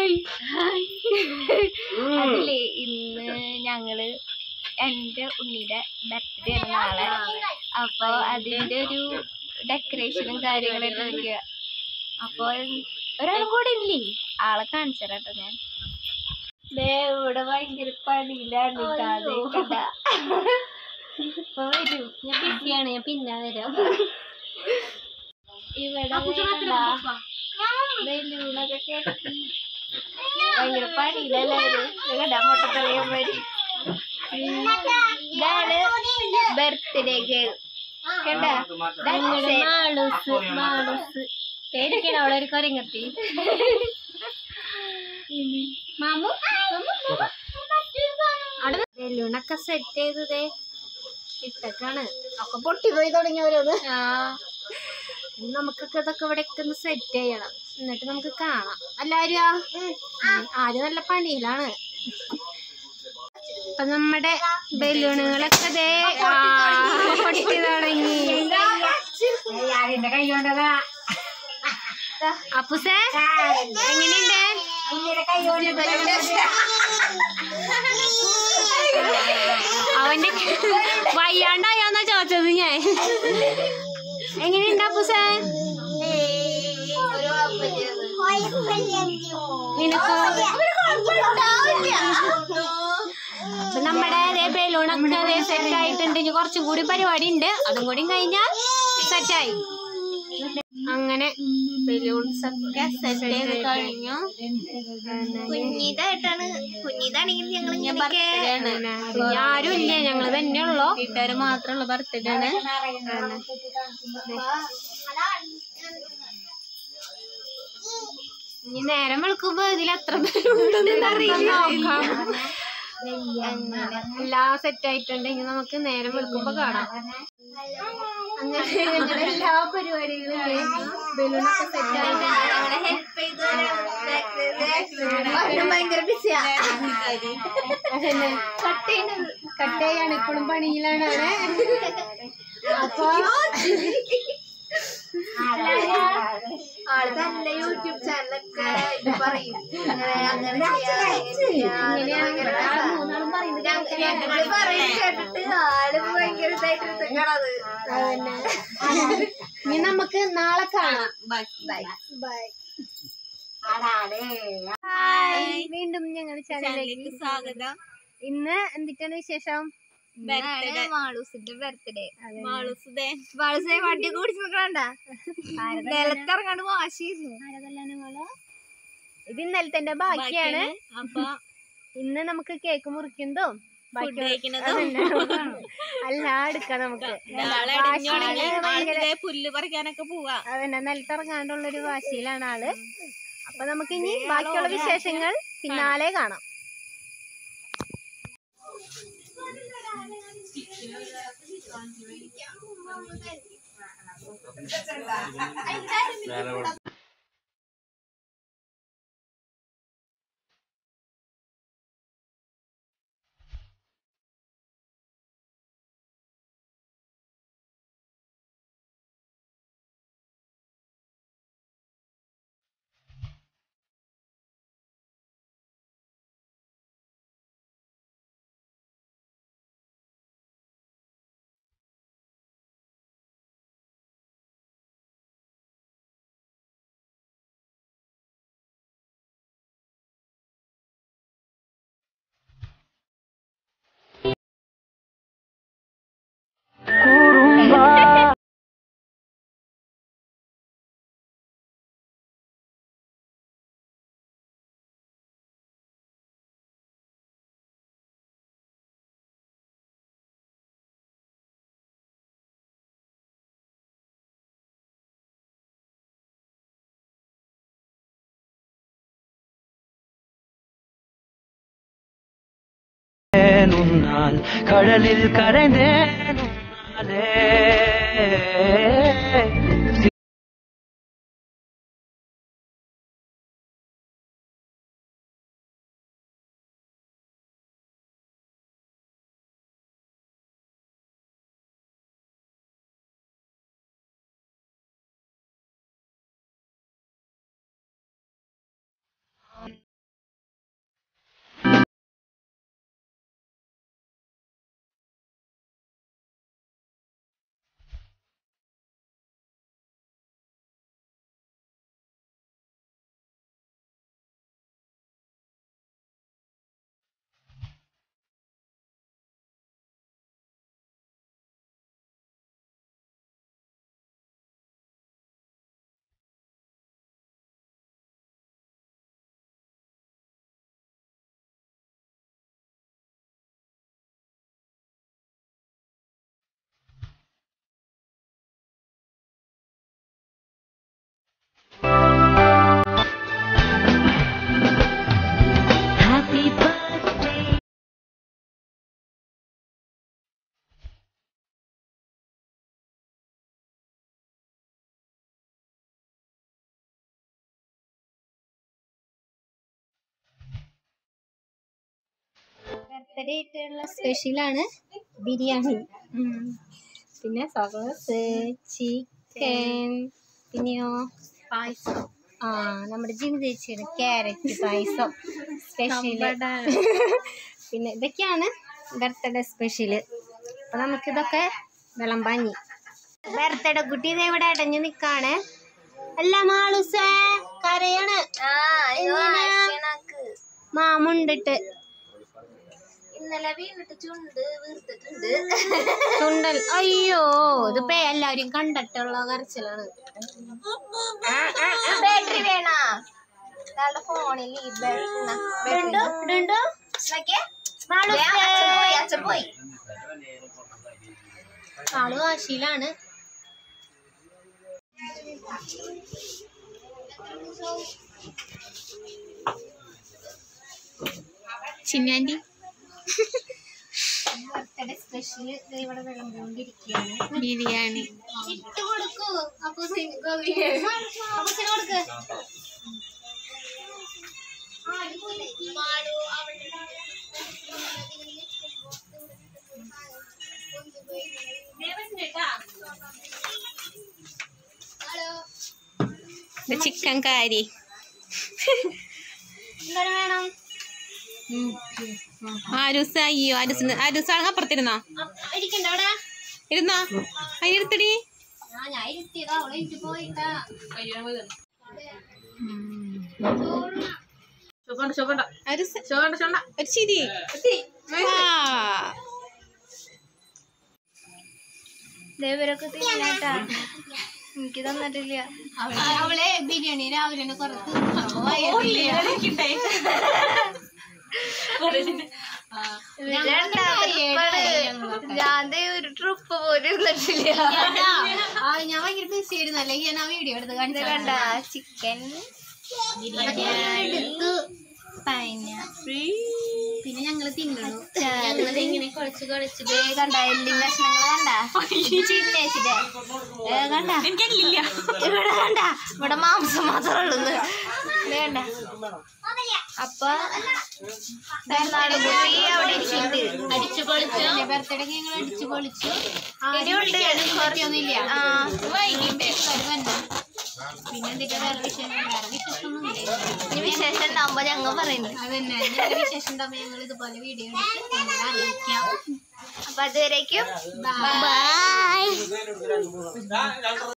Hi അതില്ലേ ഇന്ന് ഞങ്ങള് എന്റെ ഉണ്ണിയുടെ ബർത്ത്ഡേ ആണ് നാളെ അപ്പൊ അതിന്റെ ഒരു ഡെക്കറേഷനും കാര്യങ്ങളൊക്കെ ഇരിക്കുക അപ്പൊ ഒരാളും കൂടെ ഇല്ലേ ആളെ കാണിച്ചു തരാട്ടോ ഞാൻ ദേ ഇവിടെ ഭയങ്കര പണിയിലാണ് ട്ടോ. ദേ കണ്ടാ. ഇപ്പൊ വരും ഞാൻ ബിസിയാണ് ഞാൻ പിന്നെ വരാം ഇവിടെ കണ്ടാ. ബലൂണൊക്കെ കെട്ടി ഭയങ്കര പണിയിലല്ലാരും മുട്ടത്തലയന്മാര് ഇതാണ് ബർത്ത്ഡേ ഗേൾ കണ്ട മാളൂസ് മാളൂസ് പേടിക്കണം അവിടെ ഒരു കൊരങ്ങത്തി മാമു അവിടെ ബലൂണൊക്കെ സെറ്റ് ചെയ്തതേ ഇട്ടക്കാണ് ഒക്കെ പൊട്ടിപ്പോയി തുടങ്ങിയവരത് ആ ഇനി നമുക്കൊക്കെ ഇതൊക്കെ ഇവിടെ ഒന്ന് സെറ്റ് ചെയ്യണം എന്നിട്ട് നമുക്ക് കാണാം എല്ലാരും ആ ആര് നല്ല പണിയിലാണ് അപ്പൊ നമ്മുടെ ബലൂണുകളൊക്കെ ദേ ആ, പൊട്ടി തുടങ്ങി അപ്പുസേ എങ്ങനെയുണ്ട് അവന്റെ വയ്യാണ്ടായോന്നാ ചോദിച്ചത് ഞാൻ എങ്ങനെയുണ്ട് അപ്പുസേ നിനക്കോ അപ്പൊ നമ്മുടെ അതേ ബലൂണൊക്കെ അതേ സെറ്റ് ആയിട്ടുണ്ട് ഇനി കുറച്ചും കൂടി പരിപാടി ഉണ്ട് അതും കൂടി കഴിഞ്ഞാൽ സെറ്റായി അങ്ങനെ ബലൂൺസ് ഒക്കെ സെറ്റ് ചെയ്ത് കഴിഞ്ഞു കുഞ്ഞിതായിട്ടാണ് കുഞ്ഞിതാണെങ്കിൽ ഞങ്ങൾ ഇനി ആരും ഇല്ല ഞങ്ങള് തന്നെയുള്ളൂ വീട്ടുകാര് മാത്രമുള്ള ബർത്ത്ഡേ ആണ് ഇനി നേരം വെളുക്കുമ്പോ ഇതിൽ എത്ര പേരുണ്ടെന്ന് അറിയില്ല എല്ലാം സെറ്റ് ആയിട്ടുണ്ട് ഇനി നമുക്ക് നേരം വെളുക്കുമ്പോ കാണാം അങ്ങനെ ഞങ്ങളുടെ എല്ലാ പരിപാടികളും ബലൂണൊക്കെ സെറ്റ് ആയിട്ടുണ്ട് ഹെൽപ്പ് ചെയ്ത് ഭയങ്കര ബിസിയാ കട്ട് ചെയ്യുന്നത് കട്ട് ചെയ്യാണ് ഇപ്പോഴും പണിയിലാണ് അവിടെ അപ്പൊ ആള് തന്നെ യൂട്യൂബ് ചാനലൊക്കെ ഇത് പറയും അങ്ങനെ അങ്ങനെ ചെയ്യാം, ഇങ്ങനെ ചെയ്യാം. ഭയങ്കര രസാ. ഞങ്ങ- ഞങ്ങള് പറയും കേട്ടിട്ട് ആള് ഭയങ്കര ഇതായിട്ട് എടുത്തേക്കണത് അതന്നെ ഇനി നമുക്ക് നാളെ കാണാം ബൈ ബൈ വീണ്ടും ഞങ്ങളുടെ ചാനലിലേക്ക് സ്വാഗതം ഇന്ന് എന്തിട്ടാണ് വിശേഷം ഇന്നാണ് മാളൂസിന്റെ ബർത്ത്ഡേ മാളൂസുദേ മാളൂസിനെ വണ്ടി കുടിച്ച് നിക്കണ്ട നിലത്തിറങ്ങാണ്ട് വാശിയിരുന്നു ഇത് ഇന്നലത്തെ ബാക്കിയാണ് അപ്പൊ ഇന്ന് നമുക്ക് കേക്ക് മുറിക്കുന്നതും ബാക്കി അല്ല എടുക്കാം നമുക്ക് വാശിയില് ഭയങ്കര പുല്ല് പറിക്കാനൊക്കെ പോവാ അതന്നെ നിലത്തിറങ്ങാണ്ടുള്ളൊരു വാശിയിലാണ് ആള് അപ്പൊ നമുക്ക് ഇനി ബാക്കിയുള്ള വിശേഷങ്ങൾ പിന്നാലെ കാണാം உன்னால் கடலில் கரைந்தேன் உன்னாலே ബർത്ത്ഡേ ആയിട്ടുള്ള സ്പെഷ്യലാണ് ബിരിയാണി ഉം. പിന്നെ സോസ് ചിക്കൻ പിന്നെയോ പായസം ആ നമ്മുടെ ജിം ചേച്ചിയുടെ ക്യാരറ്റ് പായസം സ്പെഷ്യൽ പിന്നെ ഇതൊക്കെയാണ് ബർത്ത്ഡേ സ്പെഷ്യൽ അപ്പൊ നമുക്കിതൊക്കെ വിളമ്പാഞ്ഞി ബർത്ത്ഡേ കുട്ടി ഇത് ഇവിടെ അടഞ്ഞു നിക്കാണ് അല്ല മാളുസേ കരയാണ് ആ ഇത് വാശിയണക്ക്. മാമുണ്ടിട്ട് ഇന്നലെ വീണിട്ട് ചുണ്ട് വീർത്തിട്ടുണ്ട് ചുണ്ടൽ അയ്യോ ഇതിപ്പോ എല്ലാവരും കണ്ടിട്ടുള്ള കരച്ചിലാണ് ബാറ്ററി വേണോ ഇയാളുടെ ഫോണിൽ ഈ ബാറ്ററി അച്ഛൻ പോയി അച്ഛൻ പോയി ആള് വാശിയിലാണ് ചിന്നാൻറ്റി ബർത്ത്ഡേ സ്പെഷ്യൽ ഇവിടെ വിളമ്പുകൊണ്ടിരിക്കുകയാണ് ബിരിയാണി ഇട്ട് കൊടുക്കൂ അപ്പൊ അപ്പൊ കൊടുക്ക് ചിക്കൻ കാരി എന്തോരം വേണം ആരൂസ് അയ്യോ ആരൂസ് ആരൂസ് അപ്പുറത്തിരുന്നോ അപ്പ- ഇരിക്കണ്ട അവിടെ ഇരുന്നോ അതിനെടുത്തടി ആ ഞാൻ ഇരുത്തിയതാ അവളെ എനിക്ക് പോയിട്ടാ ആരൂസ് ഒരു ചിരി ആ. ദേവരൊക്കെ തിന്നാട്ടാ എനിക്ക് തന്നിട്ടില്ല അവളെ അവളെ ബിരിയാണി രാവിലെ തന്നെ കുറച്ച് അപ്പൊ വയറില്ല. ഞാൻ ദേ ഒരു ട്രിപ്പ് പോലും നിന്നിട്ടില്ല ഞാനാ, ആ, ഞാൻ ഭയങ്കര ബിസി ആയിരുന്നു അല്ലെങ്കിൽ ഞാൻ ആ വീഡിയോ എടുത്ത് ഇത് കാണിച്ചു കണ്ട ചിക്കൻ എടുത്തു പിന്നെ ഞങ്ങള് തിന്നണു ഞങ്ങള് ഇങ്ങനെ കുഴച്ച് കുഴച്ച് ദേ കണ്ട എല്ലിൻ കഷ്ണങ്ങൾ കണ്ട ചിന്നേച്ചിട്ട് കണ്ട ഇവിടെ കണ്ട ഇവിടെ മാംസം മാത്രമേ ഉള്ളൂ ഇത്. ഇത് കണ്ട അപ്പൊ നാടുകൂടി അവിടെ ഇരിക്കുന്നുണ്ട് അടിച്ചു പൊളിച്ചു ബർത്ത്ഡേ ഞങ്ങൾ അടിച്ചു പൊളിച്ചു ഇനിയുണ്ട് കുറച്ചൊന്നുമില്ല ആ വൈകിട്ട് വന്ന പിന്നെ എന്തൊക്കെ വേറെ വിശേഷം വേറെ വിശേഷമൊന്നുമില്ല ഇനി വിശേഷം ഉണ്ടാവുമ്പോ ഞങ്ങൾ പറയുന്നു അതന്നെ ഞങ്ങളുടെ വിശേഷം ഉണ്ടാകുമ്പോൾ ഞങ്ങൾ ഇതുപോലെ വീഡിയോ എടുത്ത് നിങ്ങളെ അറിയിക്കാം അപ്പൊ അതുവരേക്കും Bye. ബൈ